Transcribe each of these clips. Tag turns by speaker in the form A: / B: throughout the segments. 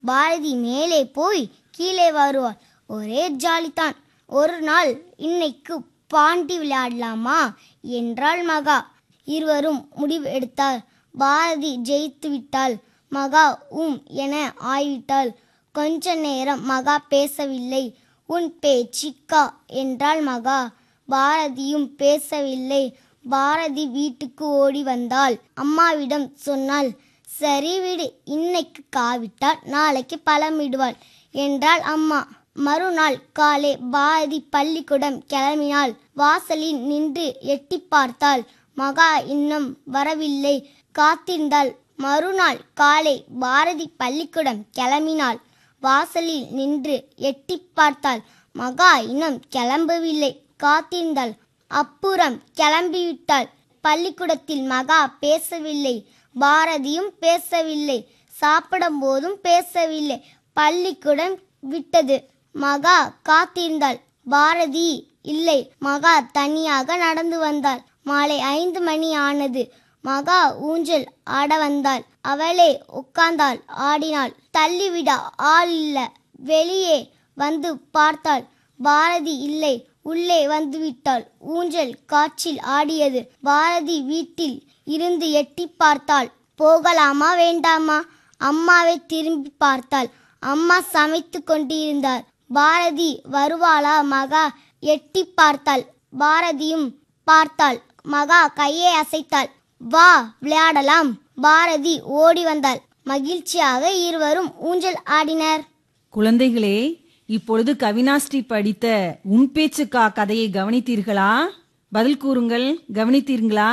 A: பாரதி மேலே போய் கீழே வருவாள் ஒரே ஜாலிதான் ஒரு நாள் இன்னைக்கு பாண்டி விளையாடலாமா என்றாள் மகா இருவரும் முடிவு எடுத்தார் பாரதி ஜெயித்து விட்டாள் மகா உம் என ஆய்விட்டாள் கொஞ்ச நேரம் மகா பேசவில்லை உன் பேச்சிக்கா என்றாள் மகா பாரதியும் பேசவில்லை பாரதி வீட்டுக்கு ஓடி வந்தாள் அம்மாவிடம் சொன்னாள் சரி விடு இன்னைக்கு காவிட்டால் நாளைக்கு பழம் விடுவாள் என்றாள் அம்மா மறுநாள் காலை பாரதி பள்ளிக்கூடம் கிளம்பினாள் வாசலில் நின்று எட்டி பார்த்தாள் மகா இன்னும் வரவில்லை காத்திருந்தாள் மறுநாள் காலை பாரதி பள்ளிக்கூடம் கிளம்பினாள் வாசலில் நின்று எட்டி பார்த்தாள் மகா இன்னும் கிளம்பவில்லை காத்திருந்தாள் அப்புறம் கிளம்பிவிட்டாள் பள்ளிக்கூடத்தில் மகா பேசவில்லை பாரதியும் பேசவில்லை சாப்பிடும் போதும் பேசவில்லை பள்ளிக்கூடம் விட்டது மகா காத்திருந்தாள் பாரதி இல்லை மகா தனியாக நடந்து வந்தாள் மாலை ஐந்து மணி ஆனது மகா ஊஞ்சல் ஆட வந்தாள் அவளே உட்கார்ந்தாள் ஆடினாள் தள்ளிவிட ஆள் இல்ல வெளியே வந்து பார்த்தாள் பாரதி இல்லை உள்ளே வந்துவிட்டாள் ஊஞ்சல் காற்றில் ஆடியது பாரதி வீட்டில் இருந்து எட்டி பார்த்தாள் போகலாமா வேண்டாமா அம்மாவை திரும்பி பார்த்தாள் அம்மா சமைத்து கொண்டிருந்தார் பாரதி வருவாளா மகா எட்டி பார்த்தாள் பாரதியும் பார்த்தாள் மகா கையை அசைத்தாள் வா விளையாடலாம் பாரதி ஓடி வந்தாள் மகிழ்ச்சியாக இருவரும் ஊஞ்சல் ஆடினர்
B: குழந்தைகளே இப்பொழுது கவினாஸ்ரீ படித்த உன் பேச்சுக்கா கதையை கவனித்தீர்களா பதில் கூறுங்கள் கவனித்தீர்களா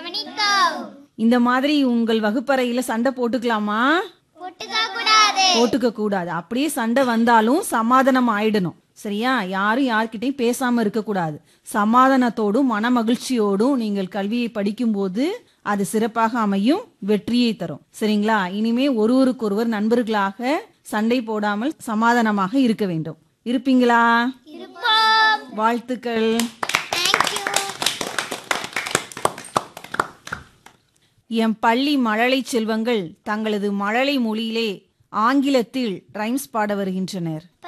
B: இந்த மாதிரி உங்கள் வகுப்பறையில சண்டை போட்டுக்கலாமா போட்டுக்க கூடாது அப்படியே சண்டை வந்தாலும் சமாதானம் ஆயிடணும் சரியா யாரும் யார்கிட்டயும் பேசாம இருக்க கூடாது சமாதானத்தோடும் மன மகிழ்ச்சியோடும் நீங்கள் கல்வியை படிக்கும்போது அது சிறப்பாக அமையும் வெற்றியை தரும் சரிங்களா இனிமே ஒருவருக்கொருவர் நண்பர்களாக சண்டை போடாமல் சமாதானமாக இருக்க வேண்டும் இருப்பீங்களா வாழ்த்துக்கள் எம் பள்ளி மழலை செல்வங்கள் தங்களது மழலை மொழியிலே ஆங்கிலத்தில் ரைம்ஸ் பாட வருகின்றனர்